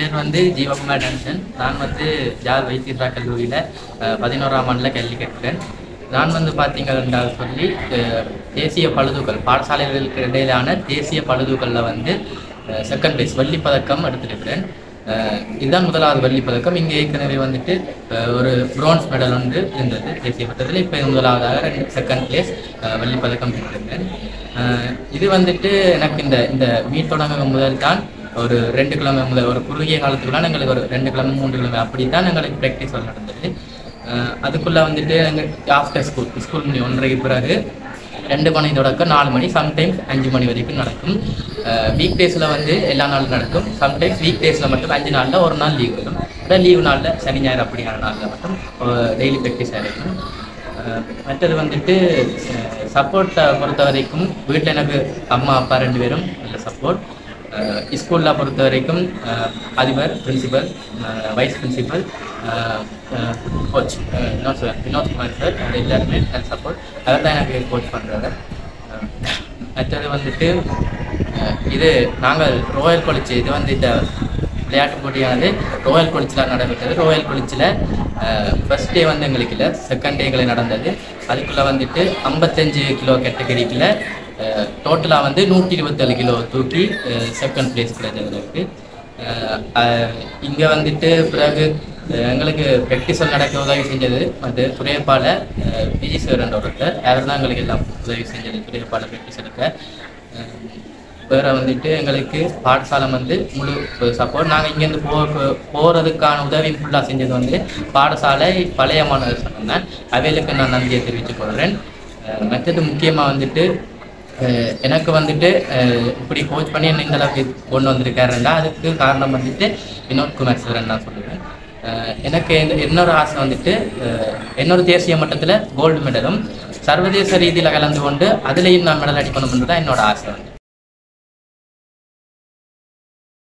பேர் வந்து ஜீவகுமார் டன்சன் நான் வந்து ஜார் வைத்தியரா கல்லூரியில் பதினோராம் ஆண்டில் கல்வி கற்கிறேன் நான் வந்து பார்த்தீங்கன்னா சொல்லி அஹ், தேசிய பழுதுகள் பாடசாலைகளுக்கு இடையிலான தேசிய பழுதுகளில் வந்து செகண்ட் பிளேஸ் வெள்ளிப்பதக்கம் எடுத்திருக்கிறேன் அஹ், இதுதான் முதலாவது வெள்ளிப்பதக்கம் இங்கே ஏற்கனவே வந்துட்டு அஹ், ஒரு பிரான்ஸ் மெடல் ஒன்று இருந்தது தேசிய பட்டத்தில் இப்போ முதலாவதாக ரெண்டு செகண்ட் பிளேஸ் வெள்ளிப்பதக்கம் பெற்றிருக்கிறேன் அஹ், இது வந்துட்டு எனக்கு இந்த இந்த மீட் தொடங்க முதல் தான் ஒரு ரெண்டு கிழமை முதல் ஒரு குறுகிய காலத்துக்குள்ள எங்களுக்கு ஒரு ரெண்டு கிழமை மூன்று கிழமை அப்படி தான் எங்களுக்கு ப்ராக்டிஸ் நடந்தது அஹ் அதுக்குள்ள வந்துட்டு எங்கள் ஆஃப்டர் ஸ்கூல் ஸ்கூல் மணி ஒன்றரைக்கு பிறகு ரெண்டு மணி தொடக்கம் நாலு மணி சம்டைம்ஸ் அஞ்சு மணி வரைக்கும் நடக்கும் வீக் டேஸில் வந்து எல்லா நாளும் நடக்கும் சம்டைம்ஸ் வீக் டேஸில் மட்டும் அஞ்சு நாளில் ஒரு நாள் லீவ் வரும் அப்புறம் லீவு நாளில் சனி ஞாயிறு அப்படியான நாளில் மட்டும் டெய்லி ப்ராக்டிஸ் ஆகிருக்கும் அஹ் மற்றது வந்துட்டு சப்போர்ட்டை பொறுத்த வரைக்கும் வீட்டில் எனக்கு அம்மா அப்பா ரெண்டு பேரும் நல்ல சப்போர்ட் ஸ்கூலில் பொறுத்த வரைக்கும் அஹ், அதிபர் principal vice principal coach Vinod sir Vinodkumar sir அது எல்லாருமே நல்ல சப்போர்ட் அதை தான் எனக்கு கோச் பண்ணுறாரு மற்றது வந்துட்டு அஹ், இது நாங்கள் ரோயல் காலேஜ் இது வந்து இந்த விளையாட்டு போட்டியானது ரோயல் கொலிச்சில் நடைபெற்றது ரோயல் கொலிச்சில் ஃபர்ஸ்ட் டே வந்து எங்களுக்கு இல்லை செகண்ட் டே எங்களுக்கு நடந்தது அதுக்குள்ளே வந்துட்டு ஐம்பத்தஞ்சு கிலோ கேட்டகரிக்குள்ள டோட்டலாக வந்து நூற்றி இருபத்தேழு கிலோ தூக்கி செகண்ட் பிளேஸ் கிடைச்சது எனக்கு இங்கே வந்துட்டு பிறகு அஹ், எங்களுக்கு ப்ராக்டிஸ் நடக்க உதவி செஞ்சது வந்து துறையப்பால பிஜி சார் என்ற ஒருத்தர் அவர் தான் எங்களுக்கு எல்லாம் உதவி செஞ்சது துறையப்பால ப்ராக்டிஸ் எடுக்க அஹ், வேற வந்துட்டு எங்களுக்கு பாடசாலை வந்து முழு சப்போர்ட் நாங்கள் இங்கேருந்து போ போகிறதுக்கான உதவி ஃபுல்லாக செஞ்சது வந்து பாடசாலை பழைய மாணவர் சங்கம் தான் அவைகளுக்கு நான் நன்றியை தெரிவித்துக் கொள்கிறேன் அஹ் மற்றது முக்கியமாக வந்துட்டு அஹ் எனக்கு வந்துட்டு அஹ் இப்படி கோச் பண்ணி என்ன இந்த அளவுக்கு கொண்டு வந்திருக்காருன்னா அதுக்கு காரணம் வந்துட்டு வினோத்குமார் சார் நான் சொல்லுவேன் அஹ் எனக்கு இந்த இன்னொரு ஆசை வந்துட்டு அஹ் இன்னொரு தேசிய மட்டத்தில் கோல்டு மெடலும் சர்வதேச ரீதியில் கலந்து கொண்டு அதுலேயும் நான் மெடல் அடிக்கணும்னு தான் என்னோட ஆசை வந்து